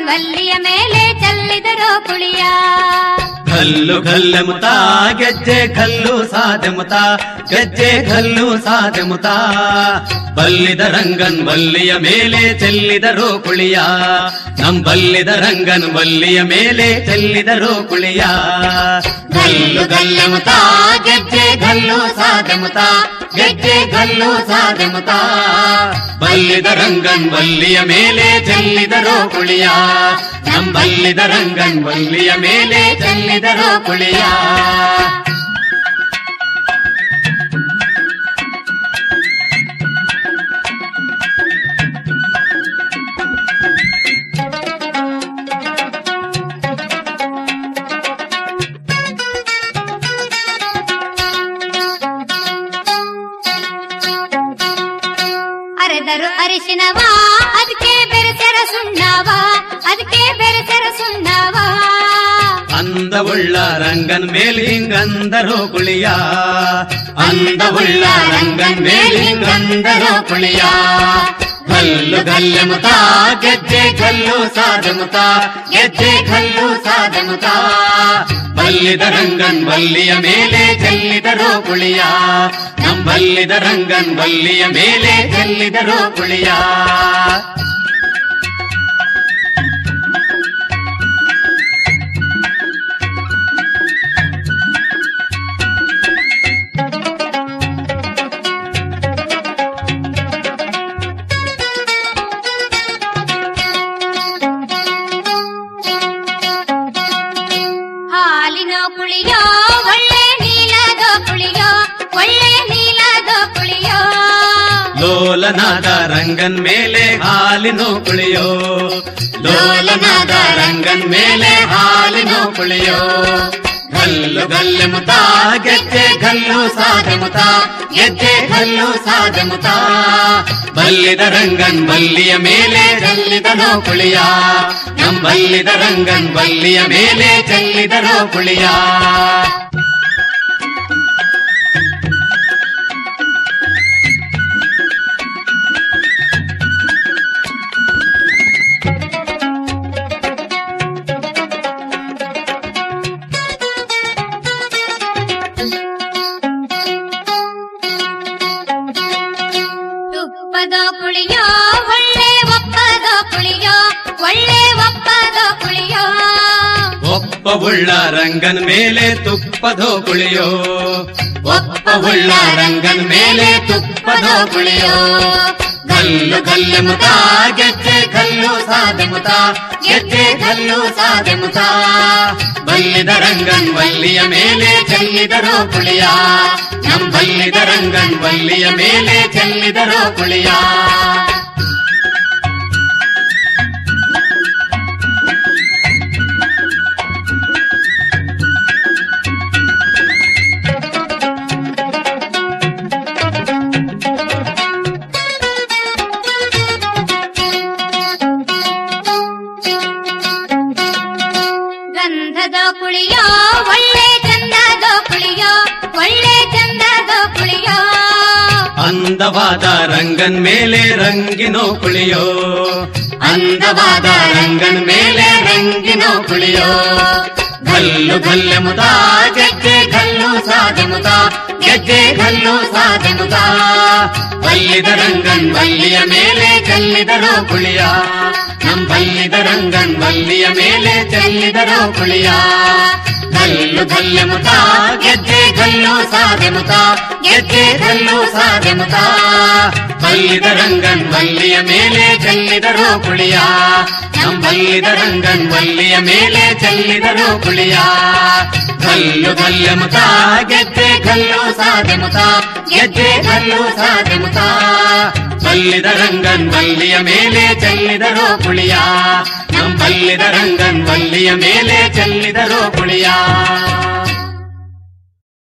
ವಲ್ಲಿಯ ಮೇಲೆ ಚೆಲ್ಲಿದರು ಕುಳಿಯ ಕಲ್ಲು ಕಲ್ಲೆಮುತ ಗೆಜ್ಜೆ ಕಲ್ಲು ಸಾದೆಮುತ ಗೆಜ್ಜೆ ಕಲ್ಲು ಸಾದೆಮುತ ಬಲ್ಲಿದ ರಂಗನ್ ಬಲ್ಲಿಯ ಮೇಲೆ ಚೆಲ್ಲಿದರು ಕುಳಿಯ ನಮ್ ಬಲ್ಲಿದ ರಂಗನ್ ಬಲ್ಲಿಯ ಮೇಲೆ ಚೆಲ್ಲಿದರು ಕುಳಿಯ ಗಲ್ಲು ಗಲ್ಲೆಮುತ ಗೆಜ್ಜೆ ಗಲ್ಲು ಸಾದೆಮುತ ಗೆಜ್ಜೆ ಗಲ್ಲು ಸಾದೆಮುತ ಬಲ್ಲಿದ ರಂಗನ್ ಬಲ್ಲಿಯ ಮೇಲೆ ಚೆಲ್ಲಿದರು ಕುಳಿಯ ನಮ್ ಬಲ್ಲಿದ ರಂಗನ್ ಬಲ್ಲಿಯ ಮೇಲೆ ಚೆಲ್ಲಿದರು ಕುಳಿಯ ಅರೆದರು ಅರಿಶಿನವ ಅದಕ್ಕೆ ಬೆರೆಸರ ಸುಣ್ಣವ ಅದಕ್ಕೆ ಬೆರೆಸರ ಸುಣ್ಣವ అందవుళ్ళ రంగన్ మేలింగందరో కుళియా అందవుళ్ళ రంగన్ మేలింగందరో కుళియా గల్లు గల్లెముతా ಗೆಜ್ಜೆ ಕಲ್ಲು ಸಾದముతా ಗೆಜ್ಜೆ ಕಲ್ಲು ಸಾದముతా ಬಲ್ಲಿದ ರಂಗನ್ ಬಲ್ಲಿಯ ಮೇಲೆ ಚೆಲ್ಲಿದರೋ ಕುಳಿಯ ನಮ್ ಬಲ್ಲಿದ ರಂಗನ್ ಬಲ್ಲಿಯ ಮೇಲೆ ಚೆಲ್ಲಿದರೋ ಕುಳಿಯ ಹಾಲಿನ ಕುಳಿಯೋ ಒಳ್ಳೆ ನೀಲದ ಕುಳಿಯೋ ಒಳ್ಳೆ ನೀಲದ ಕುಳಿಯೋ ಲೋಲನಾದ ರಂಗನ್ ಮೇಲೆ ಹಾಲಿನೋ ಕುಳಿಯೋ ಲೋಲನಾದ ರಂಗನ್ ಮೇಲೆ ಹಾಲಿನೋ ಕುಳಿಯೋ ಗಲ್ಲು ಗಲ್ಲೆಮುತ ಗೆಜ್ಜೆ ಗಲ್ಲು ಸಾದೆಮುತ ಗೆಜ್ಜೆ ಗಲ್ಲು ಸಾದೆಮುತ ಬಲ್ಲಿದ ರಂಗನ್ ಬಲ್ಲಿಯ ಮೇಲೆ ಚೆಲ್ಲಿದನೋ ಕುಳಿಯ ನಮ್ ಬಲ್ಲಿದ ರಂಗನ್ ಬಲ್ಲಿಯ ಮೇಲೆ ಚೆಲ್ಲಿದನೋ ಕುಳಿಯ ತುಪ್ಪದ ಕುಳಿಯೋ ಒಳ್ಳೆ ಒಪ್ಪದ ಕುಳಿಯೋ ಒಳ್ಳೆ ಒಪ್ಪದ ಕುಳಿಯೋ ಒಪ್ಪವುಳ್ಳ ರಂಗನ್ ಮೇಲೆ ತುಪ್ಪದೋ ಕುಳಿಯೋ ಒಪ್ಪವುಳ್ಳ ರಂಗನ್ ಮೇಲೆ ತುಪ್ಪದೋ ಕುಳಿಯೋ ಗಲ್ಲು ಗಲ್ಲೆಮುತ ಗೆಜ್ಜೆ ಕಲ್ಲು ಸಾದೆಮುತ ಗೆಜ್ಜೆ ಕಲ್ಲು ಸಾದೆಮುತ ಬಲ್ಲಿದ ರಂಗನ್ ಬಲ್ಲಿಯ ಮೇಲೆ ಚೆಲ್ಲಿದರೋ ಕುಳಿಯ ನಮ್ ಬಲ್ಲಿದ ರಂಗನ್ ಬಲ್ಲಿಯ ಮೇಲೆ ಚೆಲ್ಲಿದರೋ ಕುಳಿಯ ಗಂಧದ ಕುಳಿಯೋ ಒಳ್ಳೆ ಚಂದದ ಕುಳಿಯೋ ಒಳ್ಳೆ ಚಂದದ ಕುಳಿಯೋ అందవాದ ರಂಗನ್ ಮೇಲೆ ರಂಗಿನೋ ಕುಳಿಯೋ అందವಾದ ರಂಗನ್ ಮೇಲೆ ರಂಗಿನೋ ಕುಳಿಯೋ ಗಲ್ಲು ಗಲ್ಲೆಮುತ ಗೆಜ್ಜೆ ಗಲ್ಲು ಸಾದೆಮುತ ಗೆಜ್ಜೆ ಗಲ್ಲು ಸಾದೆಮುತ ಬಲ್ಲಿದ ರಂಗನ್ ಬಲ್ಲಿಯ ಮೇಲೆ ಚೆಲ್ಲಿದರೋ ಕುಳಿಯ ನಮ್ ಬಲ್ಲಿದ ರಂಗನ್ ಬಲ್ಲಿಯ ಮೇಲೆ ಚೆಲ್ಲಿದರೋ ಕುಳಿಯ ಗಲ್ಲು ಗಲ್ಲೆಮುತ ಗೆಜ್ಜೆ ಗಲ್ಲು ಸಾದೆಮುತ ಗೆಜ್ಜೆ ಗಲ್ಲು ಸಾದೆಮುತ ಬಲ್ಲಿದ ರಂಗನ್ ಬಲ್ಲಿಯ ಮೇಲೆ ಚೆಲ್ಲಿದರೋ ಕುಳಿಯ ನಮ್ ಬಲ್ಲಿದ ರಂಗನ್ ಬಲ್ಲಿಯ ಮೇಲೆ ಚೆಲ್ಲಿದರೋ ಕುಳಿಯ ಗಲ್ಲು ಗಲ್ಲೆಮುತ ಗೆಜ್ಜೆ ಗಲ್ಲು ಸಾದೆಮುತ ಗೆಜ್ಜೆ ಗಲ್ಲು ಸಾದೆಮುತ ಬಲ್ಲಿದ ರಂಗನ್ ಬಲ್ಲಿಯ ಮೇಲೆ ಚೆಲ್ಲಿದರೋ ಕುಳಿಯ ನಮ್ ಬಲ್ಲಿದ ರಂಗನ್ ಬಲ್ಲಿಯ ಮೇಲೆ ಚೆಲ್ಲಿದರೋ ಕುಳಿಯ